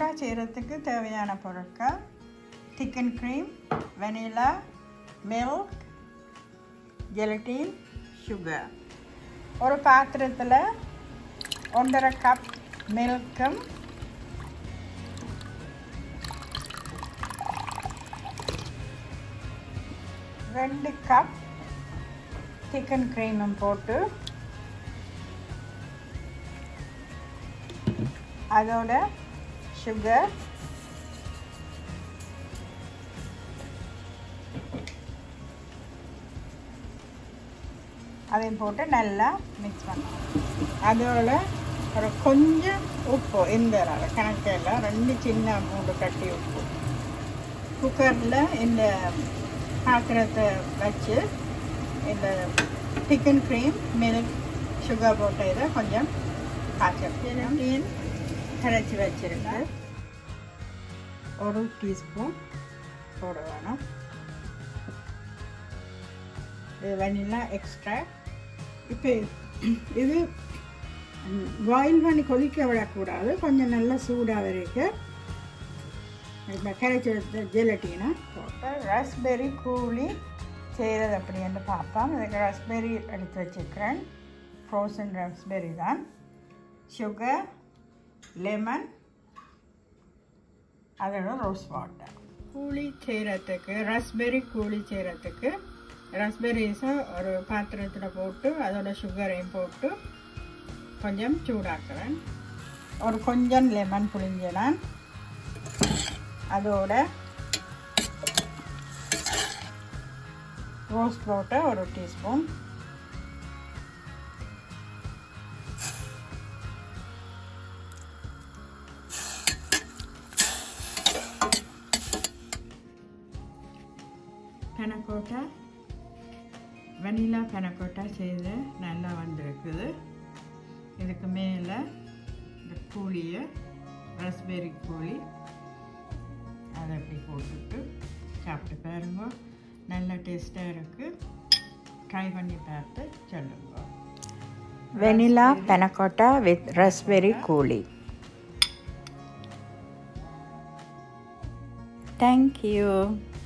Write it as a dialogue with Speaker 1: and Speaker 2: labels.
Speaker 1: செய்கிறதுக்கு தேவையான பொருட்கள் chicken cream vanilla milk gelatin sugar ஒரு பாத்திரத்தில் ஒன்றரை கப் மில்க்கும் ரெண்டு கப் சிக்கன் க்ரீமும் போட்டு அதோட சுகர் அதையும் போட்டு நல்லா மிக்ஸ் பண்ணணும் அதோட ஒரு கொஞ்சம் உப்பு இந்த அளவு கணக்கில் ரெண்டு சின்ன மூணு கட்டி உப்பு குக்கரில் இந்த பாத்திரத்தை வச்சு இந்த சிக்கன் க்ரீம் மில்க் சுகர் போட்ட இதை கொஞ்சம் காய்ச்சல் கரைச்சி வச்சுருங்க ஒரு டீஸ்பூன் போட வேணும் இது வெனிலா எக்ஸ்ட்ரா இப்போ இது பாயில் பண்ணி கொதிக்க விடக்கூடாது கொஞ்சம் நல்லா சூடாக இருக்கு இப்போ கரைச்சி எடுத்த ஜெலட்டினை போட்டு ரஸ்பெரி கூலி செய்கிறது அப்படின்னு பார்ப்போம் இதுக்கு ரஸ்பெரி எடுத்து வச்சுக்கிறேன் ஃப்ரோசன் ரஸ்பெரி தான் சுகர் லெமன் அதோட ரோஸ் வாட்டர் கூலி செய்கிறதுக்கு ரஸ்பெரி கூலி செய்கிறதுக்கு ரஸ்பெரிஸை ஒரு பாத்திரத்தில் போட்டு அதோட சுகரையும் போட்டு கொஞ்சம் சூடாக்குறேன் ஒரு கொஞ்சம் லெமன் புளிஞ்சினான் அதோட ரோஸ் போட்ட ஒரு டீஸ்பூன் பெனக்கோட்டா வெனிலா பெனக்கோட்டா செய்து நல்லா வந்திருக்குது இதுக்கு மேலே இந்த கூலியை ரஸ்பெரி கூலி அதை அப்படி போட்டுட்டு சாப்பிட்டு பாருங்க நல்ல டேஸ்ட்டாக இருக்குது ட்ரை பண்ணி பார்த்து சொல்லுங்க
Speaker 2: vanilla panna cotta with raspberry coulis thank you